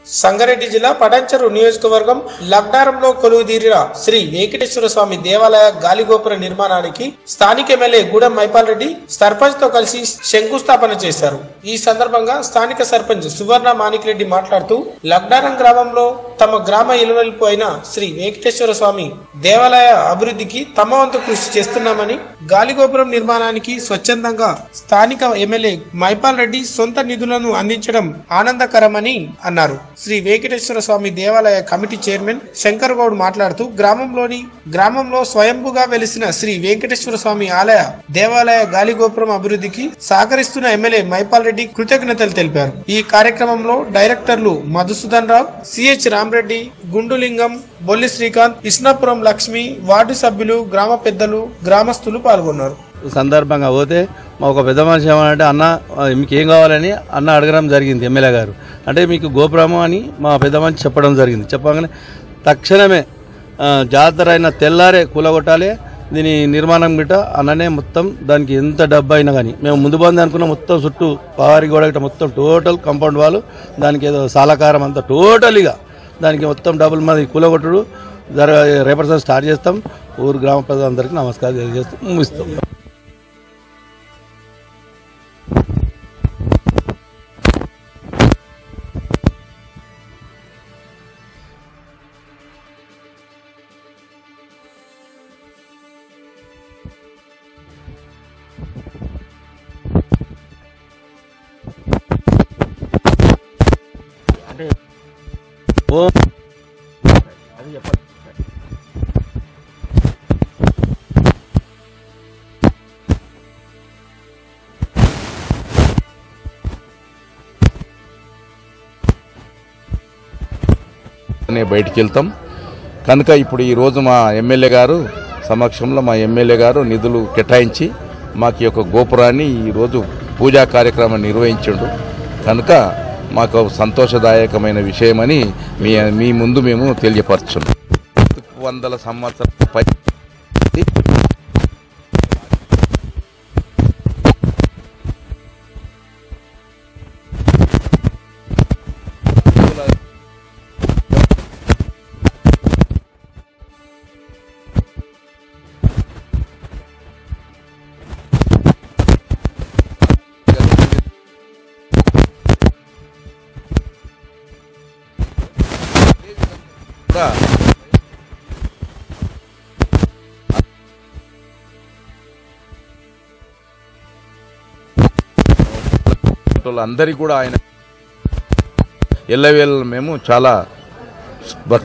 సంగారెడ్డి జిల్లా పడంచెరు నియోజకవర్గం లగ్నారంలో కొలువుదీరిన శ్రీ వెంకటేశ్వర స్వామి దేవాలయ గాలిగోపుర నిర్మాణానికి స్థానిక ఎమ్మెల్యే గూడెం మైపాల్ రెడ్డి సర్పంచ్ తో కలిసి శంకుస్థాపన చేశారు ఈ సందర్భంగా స్థానిక సర్పంచ్ సువర్ణ మాణిక్ రెడ్డి మాట్లాడుతూ లగ్నారం గ్రామంలో తమ గ్రామ ఇలవెల్పు అయిన శ్రీ వెంకటేశ్వర స్వామి దేవాలయ అభివృద్ధికి తమ వంతు కృషి చేస్తున్నామని గాలిగోపురం నిర్మాణానికి స్వచ్ఛందంగా స్థానిక ఎమ్మెల్యే మైపాల్ రెడ్డి సొంత నిధులను అందించడం ఆనందకరమని అన్నారు శ్రీ వెంకటేశ్వర స్వామి దేవాలయ కమిటీ చైర్మన్ శంకర్ గౌడ్ మాట్లాడుతూ గ్రామంలోని గ్రామంలో స్వయంభుగా వెలిసిన శ్రీ వెంకటేశ్వర స్వామి ఆలయ దేవాలయ గాలిగోపురం అభివృద్ధికి సహకరిస్తున్న ఎమ్మెల్యే మైపాల్ రెడ్డి కృతజ్ఞతలు తెలిపారు ఈ కార్యక్రమంలో డైరెక్టర్లు మధుసూదన్ రావు సిహెచ్ రామరెడ్డి గుండులింగం బొల్లి శ్రీకాంత్ ఇస్నాపురం లక్ష్మి వార్డు సభ్యులు గ్రామ పెద్దలు గ్రామస్తులు పాల్గొన్నారు సందర్భంగా పోతే మా ఒక పెద్ద మనిషి ఏమనంటే అన్న ఆ, మీకు ఏం కావాలని అన్న అడగడం జరిగింది ఎమ్మెల్యే గారు అంటే మీకు గోపురము అని మా పెద్ద మనిషి చెప్పడం జరిగింది చెప్పగానే తక్షణమే ఆ, జాతర అయిన తెల్లారే కూలగొట్టాలి దీని నిర్మాణం గిట్ట అన్ననే మొత్తం దానికి ఎంత డబ్బు అయినా కానీ మేము ముందు బంది అనుకున్న మొత్తం చుట్టూ పారి గోడ గిట్ట మొత్తం టోటల్ కాంపౌండ్ వాళ్ళు దానికి ఏదో సాలకారం అంతా టోటల్గా దానికి మొత్తం డబ్బులు మాది కూలగొట్టుడు జర రేపటి సార్ స్టార్ట్ చేస్తాం ఊరు గ్రామ ప్రజలందరికీ నమస్కారం తెలియజేస్తూ ముగిస్తాం ఓ అనే బయటికి వెళ్తాం కనుక ఇప్పుడు ఈ రోజు మా ఎమ్మెల్యే గారు సమక్షంలో మా ఎమ్మెల్యే గారు నిధులు కేటాయించి మాకు ఈ యొక్క గోపురాన్ని ఈరోజు పూజా కార్యక్రమం నిర్వహించిండు కనుక మాకు సంతోషదాయకమైన విషయమని మీ మీ ముందు మేము తెలియపరచున్నాం వందల సంవత్సరాల పై కూడా అందరికీ కూడా ఆయన ఎల్లవేళ మేము చాలా భక్-